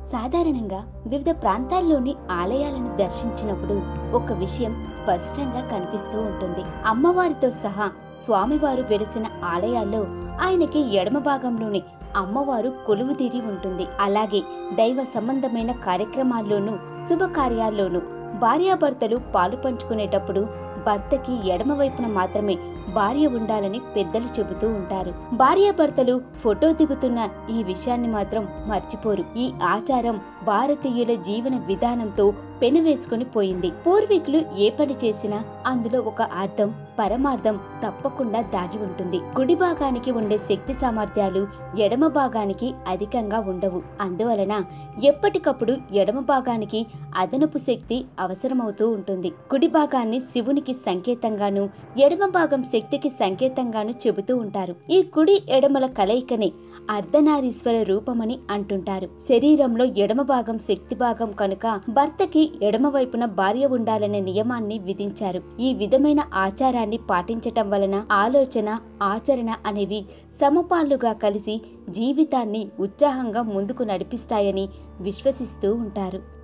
సాధారణంగా వివిధ ప్రాంతాల్లోని ఆలయాలను దర్శించినప్పుడు ఒక విషయం స్పష్టంగా కనిపిస్తూ ఉంటుంది అమ్మవారితో సహా స్వామివారు వెలిసిన ఆలయాల్లో ఆయనకి ఎడమ భాగంలోని అమ్మవారు కొలువుదీరి ఉంటుంది అలాగే దైవ సంబంధమైన కార్యక్రమాల్లోనూ శుభకార్యాల్లోనూ భార్యాభర్తలు పాలు పంచుకునేటప్పుడు భర్తకి ఎడమ వైపున మాత్రమే భార్య ఉండాలని పెద్దలు చెబుతూ ఉంటారు భార్యాభర్తలు ఫోటో దిగుతున్న ఈ విషయాన్ని మాత్రం మర్చిపోరు ఈ ఆచారం భారతీయుల జీవన విధానంతో పెనువేసుకుని పోయింది పూర్వీకులు ఏ పని చేసినా అందులో ఒక అర్థం పరమార్థం తప్పకుండా దాగి ఉంటుంది కుడి భాగానికి ఉండే శక్తి సామర్థ్యాలు ఎడమ భాగానికి అధికంగా ఉండవు అందువలన ఎప్పటికప్పుడు ఎడమ భాగానికి అదనపు శక్తి అవసరమవుతూ ఉంటుంది కుడి భాగాన్ని శివునికి సంకేతంగాను ఎడమ భాగం శక్తికి సంకేతంగాను చెబుతూ ఉంటారు ఈ కుడి ఎడమల కలయికనే అర్ధనారీశ్వర రూపమని అంటుంటారు శరీరంలో ఎడమ భాగం శక్తి భాగం కనుక భర్తకి ఎడమ వైపున భార్య ఉండాలనే నియమాన్ని విధించారు ఈ విధమైన ఆచారాన్ని పాటించటం వలన ఆలోచన ఆచరణ అనేవి సమపాళ్లుగా కలిసి జీవితాన్ని ఉత్సాహంగా ముందుకు నడిపిస్తాయని విశ్వసిస్తూ ఉంటారు